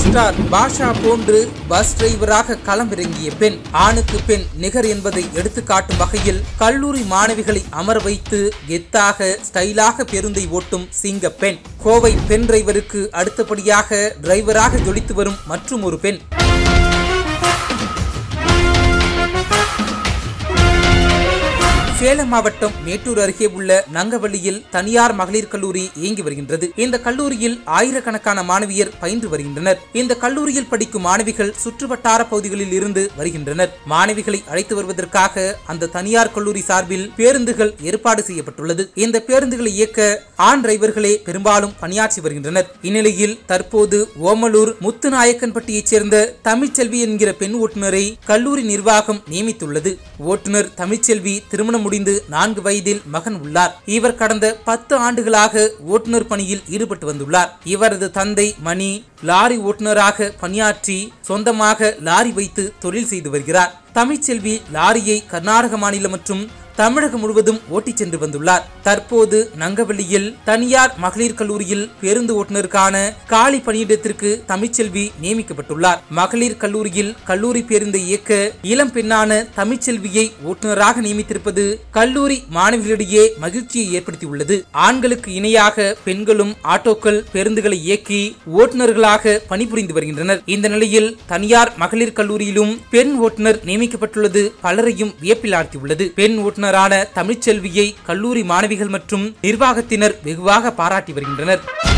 star பாஷா போன்று bus டிரைவராக களமிறங்கிய பெண் ஆணுக்கு பெண் நிகர் என்பதை எடுத்துக்காட்டும் வகையில் கல்லூரி மாணவிகளை அமர வைத்து கெத்தாக ஸ்டைலாக பேருந்தை ஓட்டும் சிங்க பெண் கோவை பெண் டிரைவருக்கு அடுத்தபடியாக டிரைவராக ஜொலித்து வரும் மற்றும் ஒரு பெண் சேலம் மாவட்டம் மேட்டூர் அருகே உள்ள நங்கவள்ளியில் தனியார் மகளிர் கல்லூரி இயங்கி வருகின்றது இந்த கல்லூரியில் ஆயிரக்கணக்கான மாணவியர் பயின்று வருகின்றனர் இந்த கல்லூரியில் படிக்கும் மாணவிகள் சுற்றுவட்டார பகுதிகளில் இருந்து வருகின்றனர் மாணவிகளை அழைத்து வருவதற்காக அந்த தனியார் கல்லூரி சார்பில் பேருந்துகள் ஏற்பாடு செய்யப்பட்டுள்ளது இந்த பேருந்துகளை இயக்க ஆண் டிரைவர்களே பெரும்பாலும் பணியாற்றி வருகின்றனர் இந்நிலையில் தற்போது ஓமலூர் முத்துநாயக்கன்பட்டியைச் சேர்ந்த தமிழ்ச்செல்வி என்கிற பெண் ஓட்டுநரை கல்லூரி நிர்வாகம் நியமித்துள்ளது ஓட்டுநர் தமிழ்ச்செல்வி திருமணம் முடிந்து நான்கு வயதில் மகன் உள்ளார் இவர் கடந்த பத்து ஆண்டுகளாக ஓட்டுநர் பணியில் ஈடுபட்டு வந்துள்ளார் இவரது தந்தை மணி லாரி ஓட்டுநராக பணியாற்றி சொந்தமாக லாரி வைத்து தொழில் செய்து வருகிறார் தமிழ்ச்செல்வி லாரியை கர்நாடக மாநிலம் மற்றும் தமிழகம் முழுவதும் ஓட்டிச் சென்று வந்துள்ளார் தற்போது நங்கவள்ளியில் தனியார் மகளிர் கல்லூரியில் பேருந்து ஓட்டுநருக்கான காலி பணியிடத்திற்கு தமிழ்ச்செல்வி நியமிக்கப்பட்டுள்ளார் மகளிர் கல்லூரியில் கல்லூரி பேருந்தை இயக்க இளம் பெண்ணான தமிழ்ச்செல்வியை ஓட்டுநராக நியமித்திருப்பது கல்லூரி மாணவிகளிடையே மகிழ்ச்சியை ஏற்படுத்தியுள்ளது ஆண்களுக்கு இணையாக பெண்களும் ஆட்டோக்கள் பேருந்துகளை இயக்கி ஓட்டுநர்களாக பணிபுரிந்து வருகின்றனர் இந்த நிலையில் தனியார் மகளிர் கல்லூரியிலும் பெண் ஓட்டுநர் நியமிக்கப்பட்டுள்ளது பலரையும் வியப்பில் ஆழ்த்தியுள்ளது பெண் ஓட்டுநரான தமிழ்ச்செல்வியை கல்லூரி மாணவிகள் மற்றும் நிர்வாகத்தினர் வெகுவாக பாராட்டி வருகின்றனர்